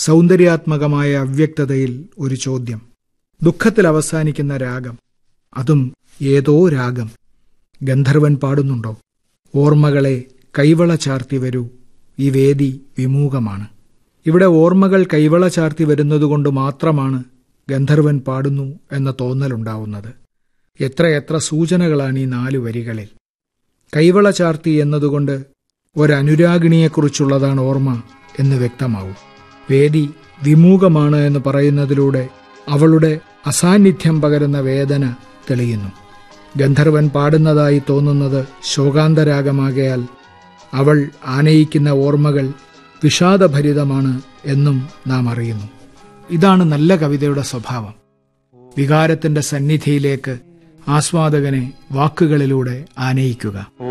സൗന്ദര്യാത്മകമായ അവ്യക്തതയിൽ ഒരു ചോദ്യം ദുഃഖത്തിൽ അവസാനിക്കുന്ന രാഗം അതും ഏതോ രാഗം ഗന്ധർവൻ പാടുന്നുണ്ടോ ഓർമ്മകളെ കൈവള ചാർത്തി വരൂ ഈ വേദി വിമൂകമാണ് ഇവിടെ ഓർമ്മകൾ കൈവള ചാർത്തി വരുന്നതുകൊണ്ട് മാത്രമാണ് ഗന്ധർവൻ പാടുന്നു എന്ന തോന്നലുണ്ടാവുന്നത് എത്രയെത്ര സൂചനകളാണ് ഈ നാലു വരികളിൽ കൈവള ചാർത്തി എന്നതുകൊണ്ട് ഒരനുരാഗിണിയെക്കുറിച്ചുള്ളതാണ് ഓർമ്മ എന്ന് വ്യക്തമാവും വേദി വിമൂകമാണ് എന്ന് പറയുന്നതിലൂടെ അവളുടെ അസാന്നിധ്യം പകരുന്ന വേദന തെളിയുന്നു ഗന്ധർവൻ പാടുന്നതായി തോന്നുന്നത് ശോകാന്തരാഗമാകയാൽ അവൾ ആനയിക്കുന്ന ഓർമ്മകൾ വിഷാദഭരിതമാണ് എന്നും നാം അറിയുന്നു ഇതാണ് നല്ല കവിതയുടെ സ്വഭാവം വികാരത്തിന്റെ സന്നിധിയിലേക്ക് ആസ്വാദകനെ വാക്കുകളിലൂടെ ആനയിക്കുക